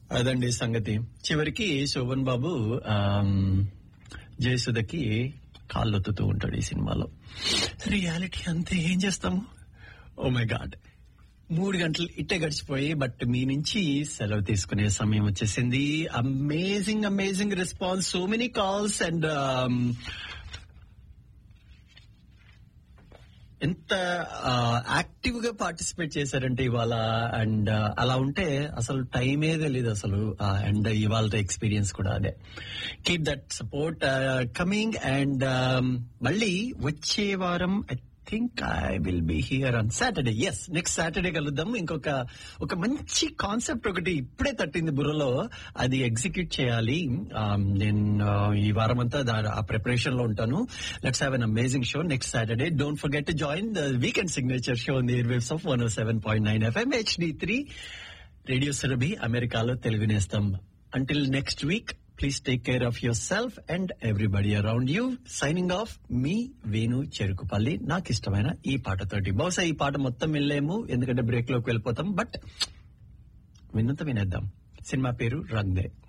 అదండి సంగతి చివరికి శోభన్ బాబు ఆమ్, జయసుధకి కాళ్ళొత్తుతూ ఉంటాడు ఈ సినిమాలో రియాలిటీ అంతే ఏం చేస్తాము ఓ మై గాడ్ మూడు గంటలు ఇట్టే గడిచిపోయి బట్ మీ నుంచి సెలవు తీసుకునే సమయం వచ్చేసింది amazing amazing response so many calls and ఎంత యాక్టివ్ గా పార్టిసిపేట్ చేశారంటే ఇవాళ అండ్ అలా ఉంటే అసలు టైమే తెలియదు అసలు అండ్ ఇవాళ ఎక్స్పీరియన్స్ కూడా అదే keep that support coming and మళ్ళీ వచ్చే వారం I think I will be here on Saturday yes next Saturday కలుద్దాం ఇంకొక ఒక మంచి కాన్సెప్ట్ ఒకటి ఇప్పుడే తట్టింది బుర్రలో అది ఎగ్జిక్యూట్ చేయాలి Um, నేను uh, ఈ వారం అంతా దా- ఆ ప్రిపరేషన్ లో ఉంటాను let's have an amazing show next Saturday don't forget to join the weekend signature show in the airwaves of one seven point nine FM HD three radio Surabhi అమెరికాలో తెలుగు నేస్తం until next week please take care of yourself and everybody around you signing off మీ వేణు చెరుకుపల్లి నాకు ఇష్టమైన ఈ పాటతోటి బహుశా ఈ పాట మొత్తం వెళ్ళలేము ఎందుకంటే బ్రేక్ లోకి వెళ్ళిపోతాం బట్ విన్నంత వినేద్దాం సినిమా పేరు రంగ్ దే